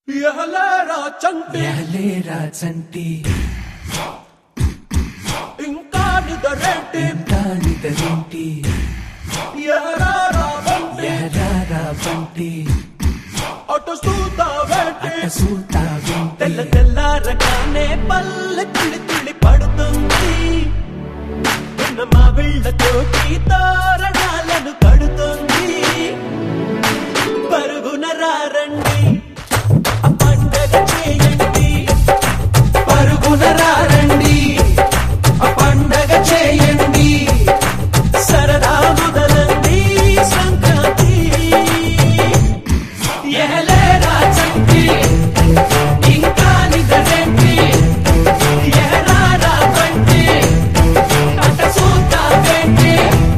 ఎహలేరా చంటి ఎహలేరా చంటి ఇంకా నిదరేంటి ఇంకా నిదరేంటి ఎహలేరా బంటి ఎహరారా బంటి అటు చూతావేంటి అట్ట సూతా తెల్ల వింటి తెల్లారగానే పల్లె తుళి తుళి పడుతుంది ఉన్న మా వీళ్ళతోటి తోరణాలను కడుతుంది పరుగున రారండి ఆ పండగ చేయండి పరుగున రారండి ఆ పండగ చేయండి సరదా మొదలండి సంక్రాంతి ఎహలేరా చంటి ఇంకా నిదరేంటి ఎహరారా బంటి అట చూద్దామేంటి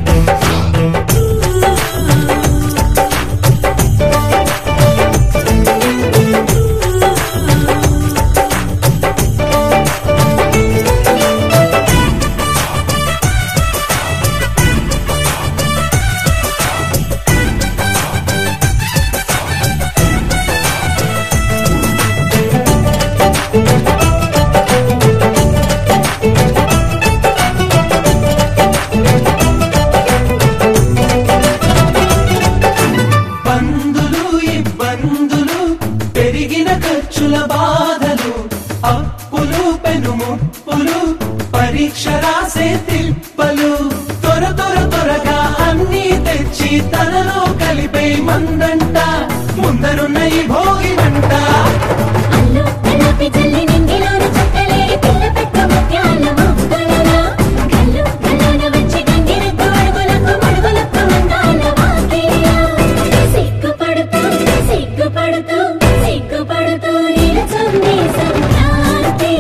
బంధులు ఇబ్బందులు పెరిగిన ఖర్చుల బాధలు అప్పులు పెనుముప్పులు పరీక్ష రాసే తిప్పలు త్వర త్వర త్వరగా అన్ని తెచ్చి తనలో కలిపే మందంట ముందరున్న ఈ భోగినంట అల్లు కల్లాపి జల్లి నింగిలోన చుక్కలే పిల్ల పెట్ట ముత్యాల మొక్కలనా కల్లు కల్లోన వచ్చి గంగిరెద్దు అడుగులకు మడుగులకు అందాల వాకిలియా సిగ్గుపడుతూ సిగ్గుపడుతూ సిగ్గుపడుతూ నిలుచుంది సంక్రాంతి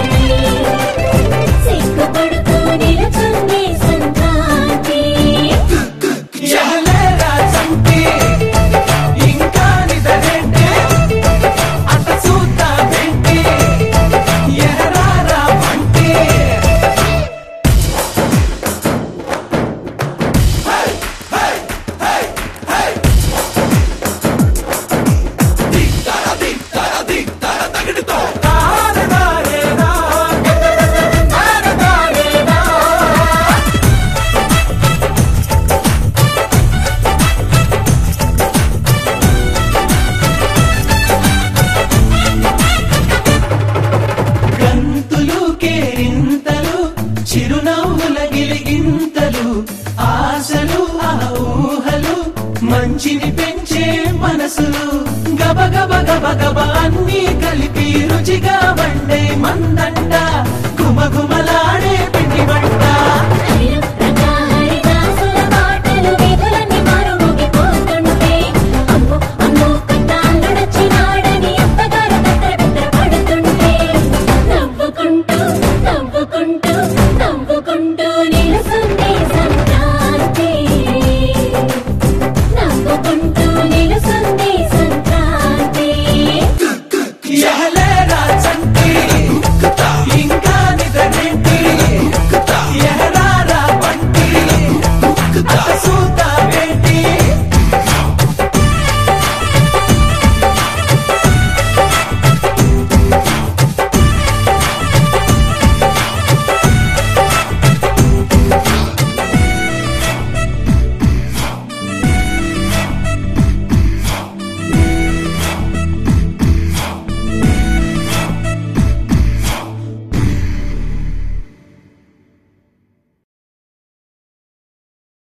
సిగ్గుపడుతూ నిలుచుంది సంక్రాంతి ఎహలేరా చంటి ఇంకా నిదరేంటి అట చూద్దామేంటి ఎహరారా బంటి గంతులు కేరింతలు చిరునవ్వుల గిలిగింతలు ఆశలు ఆ ఊహలు మంచిని పెంచే మనసులు గబ గబ గబ గబ అన్ని కలిపి రుచిగా వండే మందంట గుమగుమల